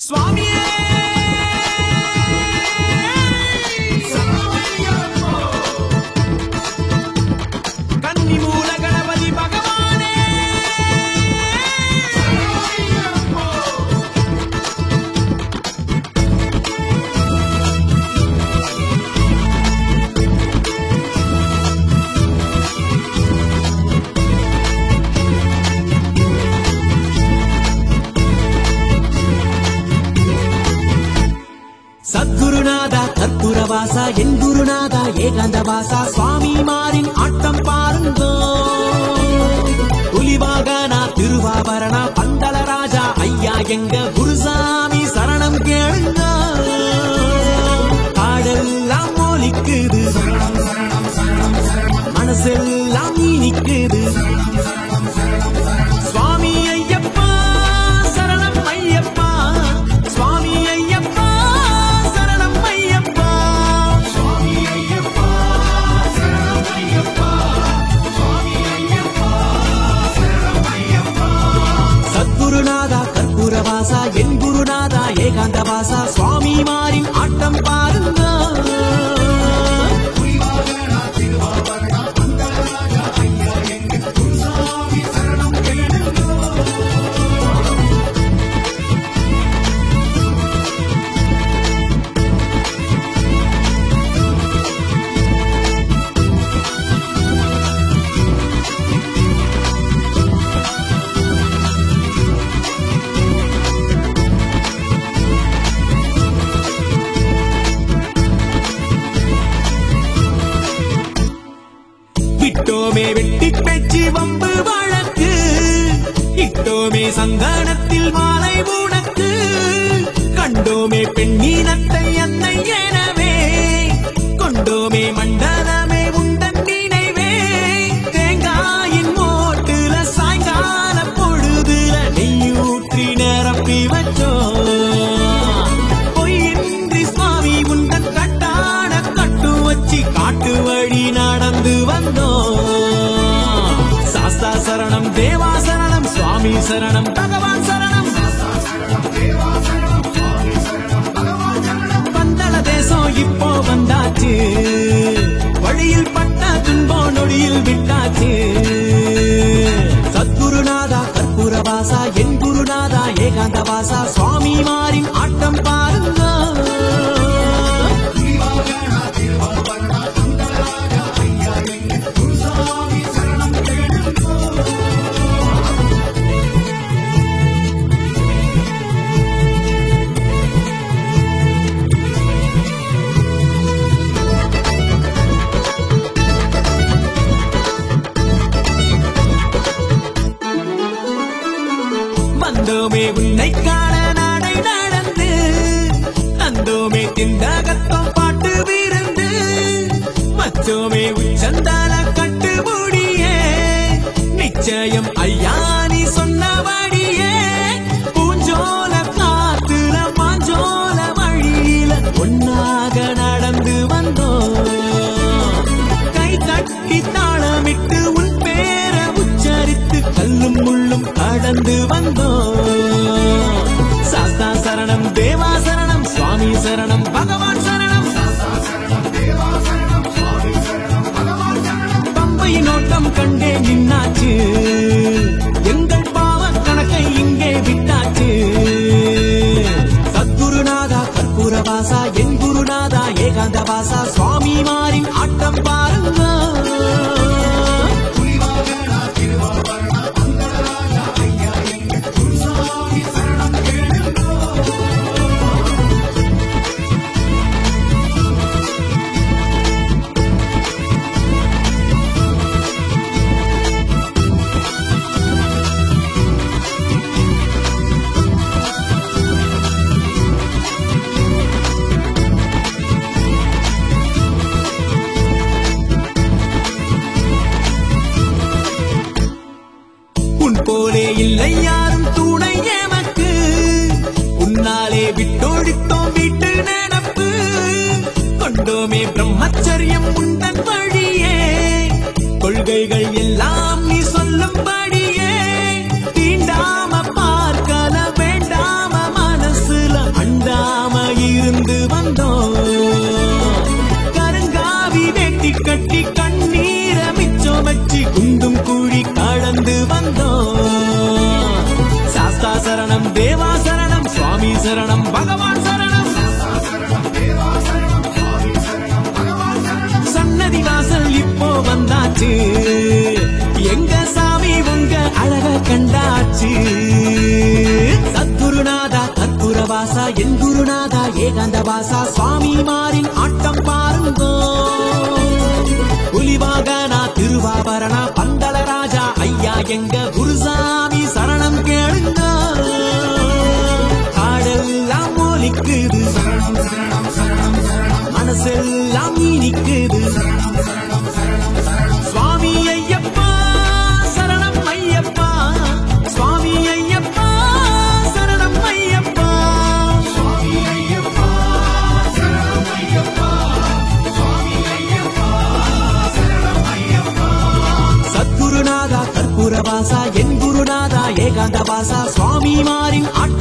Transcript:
சுவாமியே கன்னி மூல கணபதி பகவானே சத்குருநாதா கற்பூரவாசா என் குருநாதா ஏகாந்தவாசா சுவாமி மாறின் ஆட்டம் பாருங்க புலிவாகனா திருவாபரணா பந்தள ராஜா ஐயா எங்க குருசாமி சரணம் கேளுங்க பாடெல்லாம் மோலிக்குது மனசெல்லாம் இனிக்குது சுவாமி ஐயப்பா சரணம் ஐயப்பா சுவாமி ஐயப்பா சரணம் ஐயப்பா சுவாமி ஐயப்பா சரணம் ஐயப்பா சுவாமி ஐயப்பா சரணம் ஐயப்பா சத்குருநாதா கற்பூரவாசா என் குருநாதா ஏகாந்தவாசா சுவாமி மாறின் ஆட்டம் பாருங்க விட்டோமே வெட்டி பேச்சு வம்பு வழக்கு இட்டோமே சங்கடத்தில் மாலை உனக்கு கண்டோமே பெண்ணினத்தை அன்னை எனவே கொண்டோமே மண்டலமே உண்டன் நினைவே தேங்காயின் மோட்டுல சாயங்கால பொழுதுல நெய்யூற்றி நிரப்பி வச்சோம் பொய்யின்றி சுவாமி உண்டன் கட்டாட கட்டு வச்சு காட்டு வழி நடந்து வந்தோம் சாஸ்தா சரணம் தேவா சரணம் சுவாமி சரணம் பகவான் சரணம் பந்தள தேசம் இப்போ வந்தாச்சு வழியில் பட்ட துன்பம் நொடியில் விட்டாச்சு சத்குருநாதா கற்பூரவாசா என் குருநாதா ஏகாந்தவாசா சுவாமி மாறின் ஆட்டம் பாருங்க வந்தோமே உன்னை காண நாடை நடந்து தந்தோமே திண்டகத்தம் பாட்டு விருந்து மச்சோமே உச்சந்தால கட்டு முடியே நிச்சயம் ஐயா நீ சொன்னபடியே பூஞ்சோல காத்துல மாஞ்சோல வழியில ஒன்னாக நடந்து வந்தோம் கை தட்டி தாளமிட்டு உன் பேர உச்சரித்து கல்லும் முள்ளும் கடந்து வந்தோம் சாஸ்தா சரணம் தேவா சரணம் சுவாமி சரணம் பகவான் சரணம் பம்பை நோட்டம் கண்டே நின்னாச்சு எங்கள் பாவ கணக்கை இங்கே விட்டாச்சு சத்குருநாதா கற்பூரவாசா என் குருநாதா ஏகாந்தவாசா சுவாமி மாறின் ஆட்டம் பாருங்க உன் போலே இல்லை யாரும் துணை எமக்கு உன்னாலே விட்டோடித்தோம் வீட்டு நினப்பு கொண்டோமே பிரம்மச்சரியம் உந்தன் வழியே கொள்கைகள் எல்லாம் நீ சொல்லும்படியே தீண்டாம பார்க்கல வேண்டாம மனசுல வாசா என் குருநாதா ஏகாந்த வாசா சுவாமிமாரின் ஆட்டம் பாருங்கோ புலிவாகனா திருவாபரணா பந்தள ராஜா ஐயா எங்க குருசாமி சரணம் கேளுங்க காடெல்லாம் மோலிக்குது மனசெல்லாம் இனிக்குது சுவாமி ஐயப்பா சரணம் ஐயப்பா சுவாமி ஐயப்பா சரணம் ஐயப்பா சுவாமி ஐயப்பா சரணம் ஐயப்பா சுவாமி ஐயப்பா சரணம் ஐயப்பா சத்குருநாதா கற்பூர வாசா என் குருநாதா ஏகாந்த வாசா சுவாமிமாரின் ஆட்டம்